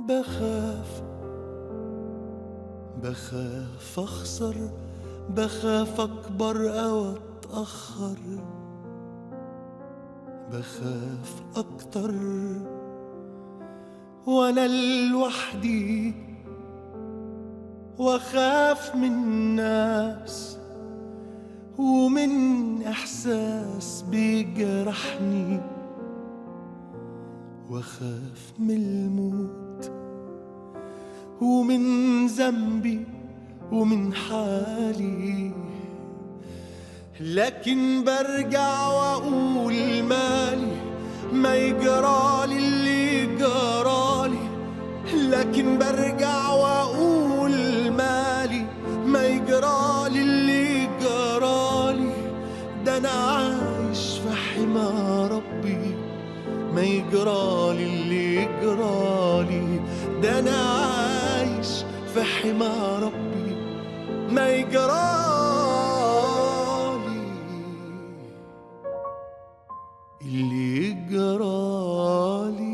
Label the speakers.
Speaker 1: بخاف بخاف اخسر بخاف اكبر او اتاخر بخاف اكتر وانا لوحدي واخاف من ناس ومن احساس بيجرحني واخاف من الموت ومن ذنبي ومن حالي لكن برجع واقول مالي ما يجرالي اللي جرالي لكن برجع واقول مالي ما يجرالي اللي جرالي ده انا عايش في حمى ربي ما يجرالي اللي يجرالي ده انا عايش في حمى ربي ما يجرالي اللي يجرالي